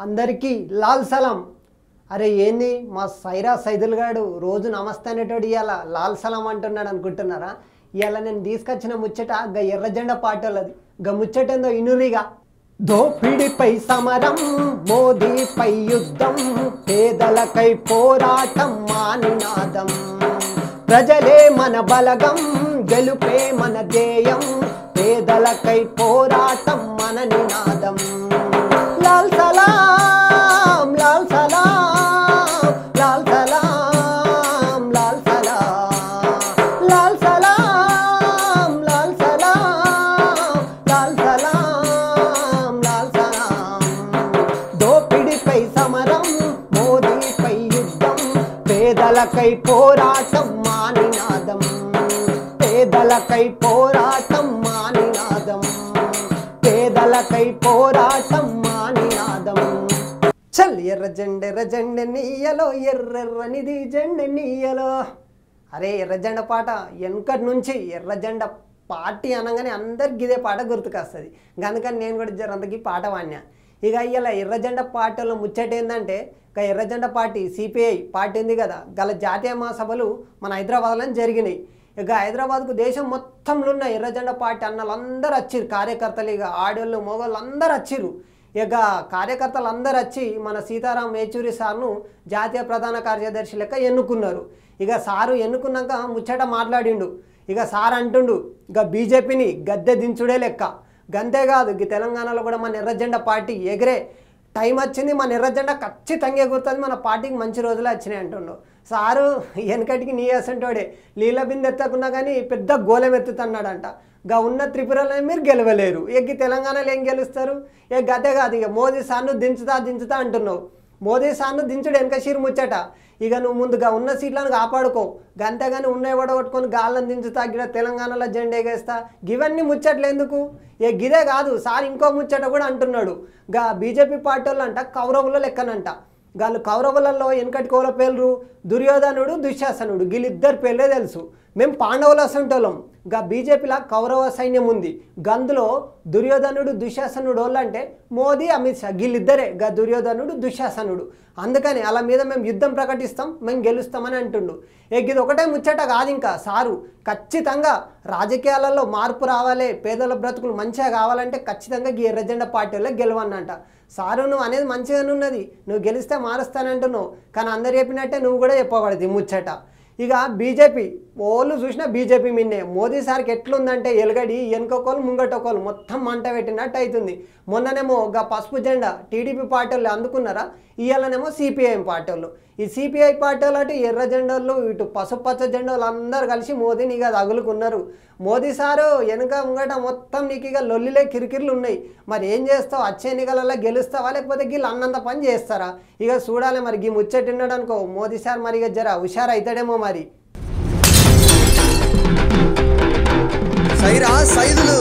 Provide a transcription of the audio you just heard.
అందరికీ లాల్ సలాం అరే ఏంది మా సైరా సైదుల్ గాడు రోజు నమస్తే అనేటోడు ఇవాళ లాల్ సలాం అంటున్నాడు అనుకుంటున్నారా ఇవాళ నేను తీసుకొచ్చిన ముచ్చట గ ఎర్ర జెండా పాటోళ్ళది గ ముచ్చటేందో ఇనురిగా దోపిడిపై సమరం మోదీపై యుద్ధం పేదలకై పోరాటం మానినాదం ప్రజలే మన బలగం గెలుపే మన ధ్యేయం పేదలకై పోరాటం మన నినాదం లాల్ సలాం లాల్ సలాం లాల్ సలాం లాల్ సలాం లాల్ సలాం లాల్ సలాం లాల్ సలాం లాల్ సలాం దోపిడిపై సమరం మోదీపై యుద్ధం పేదలకై పోరాటం మానినాదం పేదలకై పోరాటం మానినాదం పేదలకై పోరాటం మానినాదం చల్ ఎర్ర జెండ ఎర్ర జెండ నీయలో ఎర్రెర్రనిది జెండ నీయలో అరే ఎర్ర జెండ పాట వెనకటి నుంచి ఎర్ర జెండ పార్టీ అనగానే అందరికి ఇదే పాట గుర్తుకొస్తుంది అందుకని నేను కూడా జరంతకి పాట వాడినా ఇక ఇలా ఎర్ర జెండా పార్టీలో ముచ్చట ఏంటంటే ఇక ఎర్ర జెండా పార్టీ సిపిఐ పార్టీ ఉంది కదా గల జాతీయ మహాసభలు మన హైదరాబాద్లో జరిగినాయి ఇక హైదరాబాద్కు దేశం మొత్తంలో ఉన్న ఎర్ర జెండా పార్టీ అన్నలు అందరూ వచ్చిర్రు కార్యకర్తలు ఇక ఆడోళ్ళు మొగోళ్ళు అందరూ వచ్చిర్రు ఇక కార్యకర్తలు అందరూ వచ్చి మన సీతారాం యేచూరి సార్ను జాతీయ ప్రధాన కార్యదర్శి లెక్క ఎన్నుకున్నారు ఇక సారు ఎన్నుకున్నాక ముచ్చట మాట్లాడిండు ఇక సార్ అంటుండు ఇక బీజేపీని గద్దె దించుడే లెక్క గంతే కాదు ఇక తెలంగాణలో కూడా మన ఎర్ర జెండా పార్టీ ఎగిరే టైం వచ్చింది మన ఎర్ర జెండా ఖచ్చితంగా ఎగురుతుంది మన పార్టీకి మంచి రోజులు వచ్చినాయి అంటుండు సారు వెనకటికి నీ వేస్తుంటాడే నీళ్ళ బిందె ఎత్తకున్నా కానీ పెద్ద గోళం ఎత్తుతున్నాడంట గా ఉన్న త్రిపురలో మీరు గెలవలేరు ఎగ్గి తెలంగాణలో ఏం గెలుస్తారు ఏ గతే కాదు ఇక మోదీ సార్ను దించుతా దించుతా అంటున్నావు మోదీ సార్ను దించుడు వెనక షీరు ముచ్చట ఇక నువ్వు ముందుగా ఉన్న సీట్లను కాపాడుకో గంతేగాని ఉన్న కొట్టుకొని గాళ్ళని దించుతా గిడ తెలంగాణలో జెండా ఎగేస్తా ఇవన్నీ ముచ్చట్లు ఎందుకు ఏ గిదే కాదు సార్ ఇంకో ముచ్చట కూడా అంటున్నాడు గా బీజేపీ పార్టీ వాళ్ళు అంట కౌరవుల లెక్కనంట వాళ్ళు కౌరవులలో వెనకటి కోల పేర్లు దుర్యోధనుడు దుశ్శాసనుడు వీళ్ళిద్దరు పేర్లే తెలుసు మేము పాండవుల అసంటోళ్ళం గా బీజేపీలో కౌరవ సైన్యం ఉంది గందులో దుర్యోధనుడు దుశ్శాసనుడు వాళ్ళంటే మోదీ అమిత్ షా వీళ్ళిద్దరే గా దుర్యోధనుడు దుశ్శాసనుడు అందుకని అలా మీద మేము యుద్ధం ప్రకటిస్తాం మేము గెలుస్తామని అంటుండు ఏ ఇది ఒకటే ముచ్చట కాదు ఇంకా సారు ఖచ్చితంగా రాజకీయాలలో మార్పు రావాలి పేదల బ్రతుకులు మంచిగా కావాలంటే ఖచ్చితంగా ఈ ఎర్రజెండా పార్టీలో గెలవన్నంట సారు నువ్వు అనేది మంచిగానే ఉన్నది నువ్వు గెలిస్తే మారుస్తానంటున్నావు కానీ అందరు చెప్పినట్టే నువ్వు కూడా చెప్పబడది ముచ్చట ఇక బీజేపీ ఓళ్ళు చూసినా బీజేపీ మిన్నే మోదీ సార్కి ఎట్లుందంటే ఎలుగడి వెనుకొకరు ముంగటొకరు మొత్తం మంట పెట్టినట్టు అవుతుంది మొన్ననేమో ఒక పసుపు జెండా టీడీపీ పార్టీ వాళ్ళు అందుకున్నారా ఇవాళనేమో సిపిఐఎం పార్టీ వాళ్ళు ఈ సిపిఐ పార్టీ వాళ్ళు అటు ఎర్ర జెండాలు ఇటు పసుపు పచ్చ జెండాలు అందరూ కలిసి మోదీని ఇక తగులుకున్నారు మోదీ సారు వెనుక ముంగట మొత్తం నీకు ఇక లొల్లిలే కిరికిర్లు ఉన్నాయి మరి ఏం చేస్తావు వచ్చే ఎన్నికలలో గెలుస్తావా లేకపోతే వీళ్ళు అన్నంత పని చేస్తారా ఇక చూడాలి మరి ఈ ముచ్చటిన్నాడు అనుకో మోదీ సార్ మరి ఇక జర హుషారు అవుతాడేమో మరి సైరా సైదులు